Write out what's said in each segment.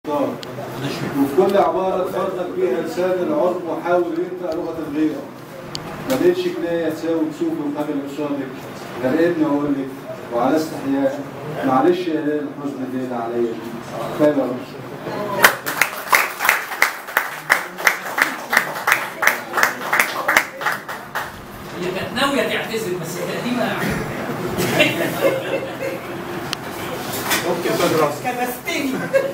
وفي كل عبارة تفرق بيها لسان العرب وحاول ينطق لغة الغير ما لقيتش كناية تساوي تشوف وقابل قصادك غرقني أقول لك وعلى استحياء معلش يا ليل الحزن الليل عليا كفاية يا رب هي كانت ناويه تعتذر بس التقديمه كبستني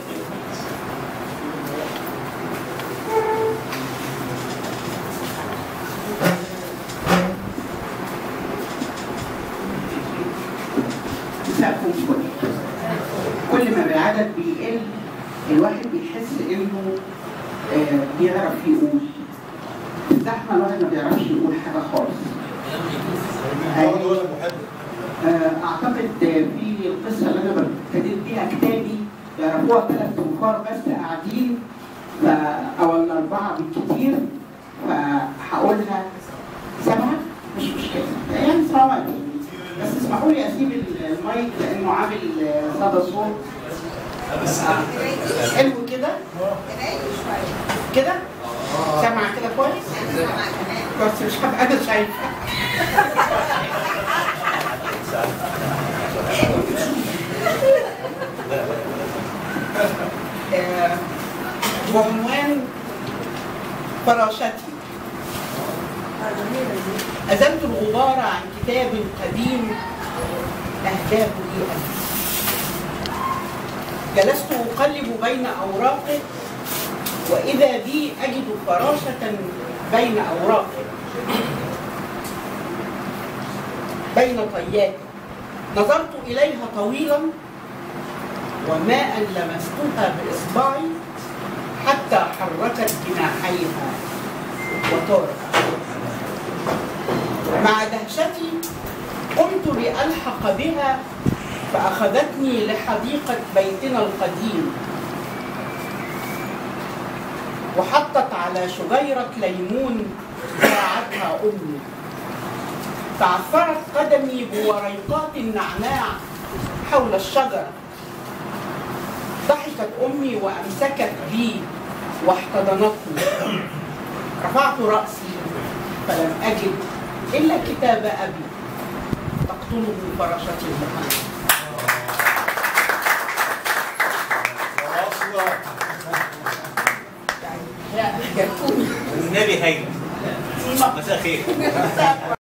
مساءكم كل كل ما العدد بيقل الواحد بيحس انه آه، بيعرف يقول في الزحمه الواحد ما بيعرفش يقول حاجه خالص ولا محب آه، اعتقد في القصه اللي انا ابتديت بيها كتابي يعرفوها ثلاث تنفار بس قاعدين ف... او الاربعه بالكتير فهقولها سبعه مش مشكله يعني سبعه بس اسمحوا لي اسيب المايك لانه عامل صدى صوت حلو كده كده سامع كده كويس بس مش هبقى انا شايفه آه، بعنوان فراشتي أزلت الغبار عن كتاب قديم أهداه لي أنا جلست أقلب بين أوراقه وإذا بي أجد فراشة بين أوراقه بين طياته نظرت إليها طويلا وما أن لمستها بإصبعي حتى حركت جناحيها وطارت مع دهشتي قمت لألحق بها فأخذتني لحديقة بيتنا القديم وحطت على شجيرة ليمون زرعتها أمي تعثرت قدمي بوريقات النعناع حول الشجرة ضحكت أمي وأمسكت بي واحتضنتني رفعت رأسي فلم أجد إلا كتاب أبي تقتله فراشتي المحمد لا جبتوني النبي هيدا مساء الخير